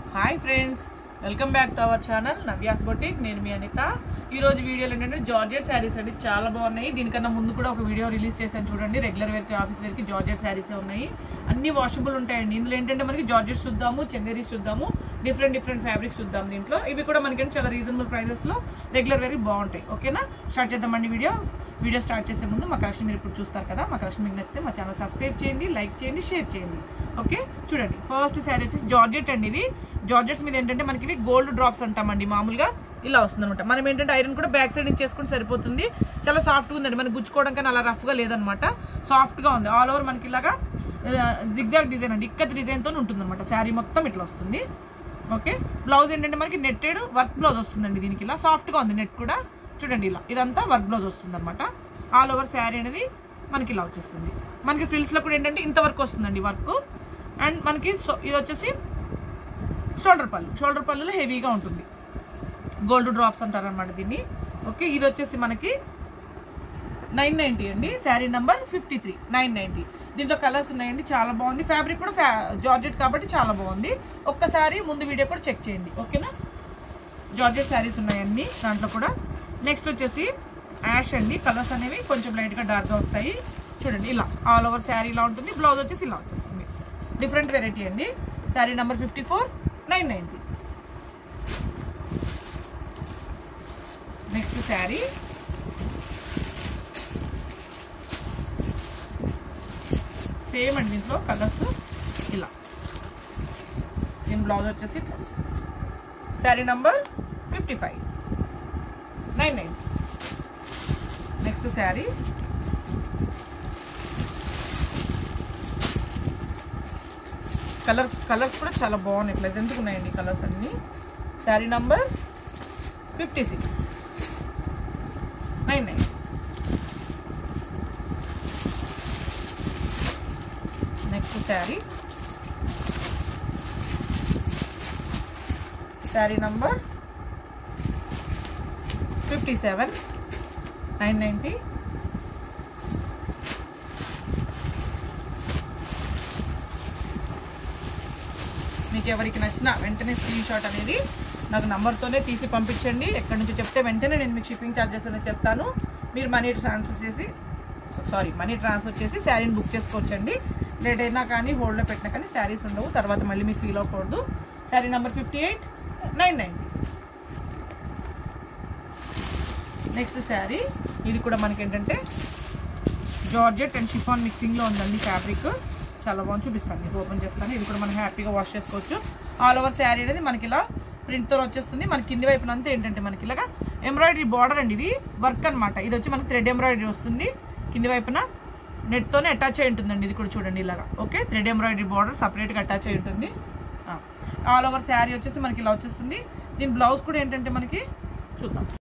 hi friends welcome back to our channel Navya's boutique నేను మీ అనిత ఈ రోజు వీడియోలో ఏంటంటే జార్జెట్ శారీస్ అండి చాలా బాగున్నాయి దీనికన్నా ముందు కూడా ఒక వీడియో రిలీజ్ చేశాను చూడండి రెగ్యులర్ వేర్కి ఆఫీస్ వేర్కి జార్జెట్ శారీసే ఉన్నాయి అన్ని వాషబుల్ ఉంటాయండి ఇందులో ఏంటంటే మనకి జార్జెట్స్ చూద్దాము చందేరీస్ చూద్దాము డిఫరెంట్ డిఫరెంట్ ఫ్యాబ్రిక్స్ చూద్దాం దీంట్లో ఇవి కూడా మనకి చాలా రీజనబుల్ ప్రైజెస్లో రెగ్యులర్ వేర్కి బాగుంటాయి ఓకేనా స్టార్ట్ చేద్దామండి వీడియో వీడియో స్టార్ట్ చేసే ముందు మా కలెక్షన్ మీరు ఇప్పుడు చూస్తారు కదా మా కలెక్షన్ మీకు నచ్చితే మా ఛానల్ సబ్స్క్రైబ్ చేయండి లైక్ చేయండి షేర్ చేయండి ఓకే చూడండి ఫస్ట్ శారీ వచ్చేసి జార్జెట్ అండి ఇది జార్జెట్స్ మీద ఏంటంటే మనకి ఇవి గోల్డ్ డ్రాప్స్ అంటామండి మామూలుగా ఇలా వస్తుంది అనమాట మనం ఏంటంటే ఐరన్ కూడా బ్యాక్ సైడ్ నుంచి చేసుకుంటే సరిపోతుంది చాలా సాఫ్ట్గా ఉందండి మనకి గుచ్చుకోవడం కానీ అలా రఫ్గా లేదనమాట సాఫ్ట్గా ఉంది ఆల్ ఓవర్ మనకి ఇలాగా జిగ్జాగ్ డిజైన్ అండి ఇక్కత్ డిజైన్తో ఉంటుంది అనమాట శారీ మొత్తం ఇట్లా వస్తుంది ఓకే బ్లౌజ్ ఏంటంటే మనకి నెట్టెడ్ వర్క్ బ్లౌజ్ వస్తుందండి దీనికి ఇలా సాఫ్ట్గా ఉంది నెట్ కూడా చూడండి ఇలా ఇదంతా వర్క్ బ్లౌజ్ వస్తుంది అనమాట ఆల్ ఓవర్ శారీ అనేది మనకి ఇలా వచ్చేస్తుంది మనకి ఫ్రిల్స్లో కూడా ఏంటంటే ఇంత వర్క్ వస్తుందండి వర్క్ అండ్ మనకి సో ఇది వచ్చేసి షోల్డర్ పళ్ళు షోల్డర్ పళ్ళులో హెవీగా ఉంటుంది గోల్డ్ డ్రాప్స్ అంటారు అనమాట దీన్ని ఓకే ఇది వచ్చేసి మనకి నైన్ నైంటీ అండి sari number fifty three nine ninety దీంట్లో కలర్స్ ఉన్నాయండి చాలా బాగుంది ఫ్యాబ్రిక్ కూడా ఫ్యా జార్జెట్ కాబట్టి చాలా బాగుంది ఒక్కసారి ముందు వీడియో కూడా చెక్ చేయండి ఓకేనా జార్జెట్ శారీస్ ఉన్నాయండి దాంట్లో కూడా నెక్స్ట్ వచ్చేసి యాష్ అండి కలర్స్ అనేవి కొంచెం లైట్గా డార్క్గా వస్తాయి చూడండి ఇలా ఆల్ ఓవర్ శారీ ఇలా ఉంటుంది బ్లౌజ్ వచ్చేసి ఇలా వచ్చేస్తుంది డిఫరెంట్ వెరైటీ అండి sari number fifty four nine ninety next sari same అండి దీంట్లో కలర్స్ ఇలా దీని బ్లౌజ్ వచ్చేసి ఇట్లా వస్తుంది sari number fifty five nine nine next sari colour colours కూడా చాలా బాగున్నాయి ప్లెజెంట్గా ఉన్నాయండి కలర్స్ అన్నీ sari number fifty six nine nine next sari sari number fifty seven nine ninety మీకు ఎవరికి నచ్చిన వెంటనే స్క్రీన్ షాట్ అనేది నాకు నంబర్తోనే తీసి పంపించండి ఎక్కడి నుంచి చెప్తే వెంటనే నేను మీకు షిప్పింగ్ ఛార్జెస్ అనేది చెప్తాను మీరు మనీ ట్రాన్స్ఫర్ చేసి సారీ మనీ ట్రాన్స్ఫర్ చేసి శారీని బుక్ చేసుకోవచ్చండి లేట్ అయినా కానీ హోల్డ్లో పెట్టినా కానీ శారీస్ ఉండవు తర్వాత మళ్ళీ మీకు ఫీల్ అవ్వకూడదు sari number fifty eight nine ninety next sari ఇది కూడా మనకి ఏంటంటే జార్జెట్ అండ్ షిఫాన్ మిక్సింగ్లో ఉందండి ఫ్యాబ్రిక్ చాలా బాగుంది చూపిస్తాను మీకు ఓపెన్ చేస్తాను ఇది కూడా మనం హ్యాపీగా వాష్ చేసుకోవచ్చు ఆల్ ఓవర్ శారీ అనేది మనకి ఇలా ప్రింట్తో వచ్చేస్తుంది మన కింది వైపున అంతా ఏంటంటే మనకి ఇలాగా ఎంబ్రాయిడరీ బార్డర్ అండి ఇది వర్క్ అనమాట ఇది వచ్చి మనకి థ్రెడ్ ఎంబ్రాయిడరీ వస్తుంది కింది వైపున నెట్తోనే అటాచ్ అయి ఉంటుందండి ఇది కూడా చూడండి ఇలాగా ఓకే థ్రెడ్ ఎంబ్రాయిడరీ బార్డర్ సపరేట్గా అటాచ్ అయి ఉంటుంది ఆల్ ఓవర్ శారీ వచ్చేసి మనకి ఇలా వచ్చేస్తుంది దీని బ్లౌజ్ కూడా ఏంటంటే మనకి చూద్దాం